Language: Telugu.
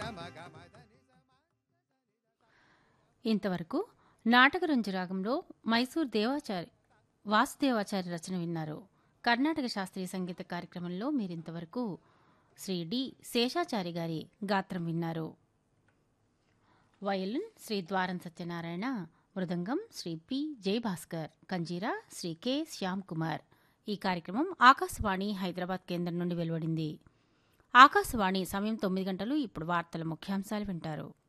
ఇంతవరకు నాటకరంజు రాగంలో మైసూర్ దేవాచారి వాసుదేవాచారి రచన విన్నారు కర్ణాటక శాస్త్రీయ సంగీత కార్యక్రమంలో మీరింతవరకు శ్రీ డి శేషాచారి గారి గాత్రం విన్నారు violin Shri Dwaram Satyanarayana mridangam Shri P Jayabhaskar kanjira Shri K Shyam Kumar ఈ కార్యక్రమం ఆకాశవాణి హైదరాబాద్ కేంద్రం నుండి వెలువడింది ఆకాశవాణి సమయం తొమ్మిది గంటలు ఇప్పుడు వార్తల ముఖ్యాంశాలు వింటారు